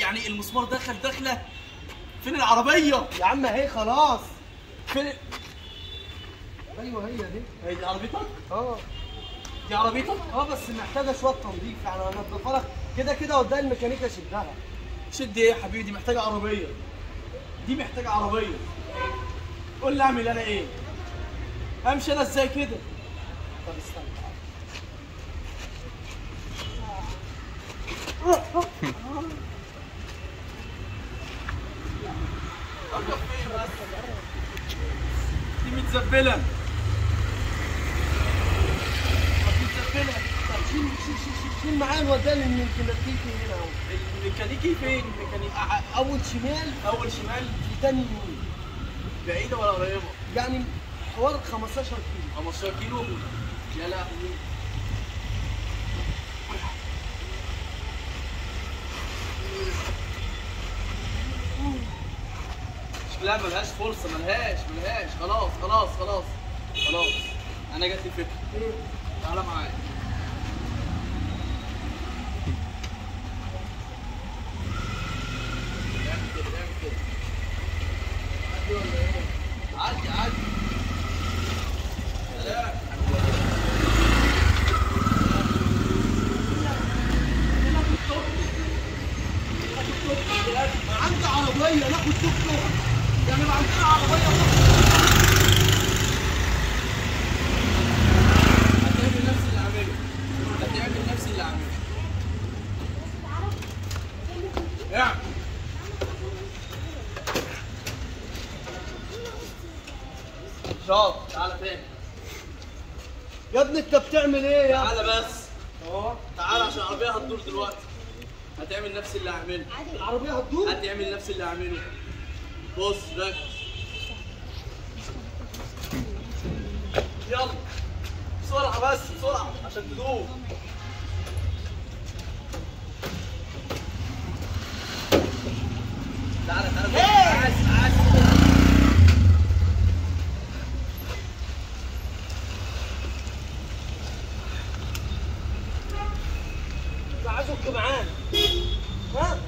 يعني المسمار دخل دخله فين العربيه يا عم اهي خلاص فين ايوه هي دي هي دي عربيتك اه دي عربيتك اه بس محتاجه شويه تنظيف يعني انضفها لك كده كده قدام الميكانيكا شدها شد ايه يا حبيبي دي محتاجه عربيه دي محتاجه عربيه قول لي اعمل انا ايه امشي انا ازاي كده طب استنى اوقف فين بس دي متزبله متزبله طب شيل شيل شيل شيل, شيل معايا الودان الميكانيكي هنا اهو الميكانيكي فين الميكانيكي أ- اول شمال اول شمال في تاني يمين بعيده ولا قريبه يعني حوالي 15 كيلو 15 كيلو يا لهوي لا ملهاش فرصة ملهاش ملهاش خلاص خلاص خلاص خلاص أنا جات لي فكرة تعالى معايا اعمل كده اعمل كده عدي ولا ايه؟ عدي عدي سلام ما عندي عربيه ناخد توك توك يعني ما عندنا عربيه هتعمل نفس اللي عامله هتعمل نفس اللي عامله اعمل شاطر تعالى تاني يا ابني انت بتعمل ايه يا تعالى بس اهو تعالى عشان العربيه هتدور دلوقتي هتعمل نفس اللي هعمله العربيه هتدور هتعمل نفس اللي هعمله بص ركز يلا بسرعة بس بسرعة عشان تدوب تعالى تعالى تعالى تعالى عايزك معانا ها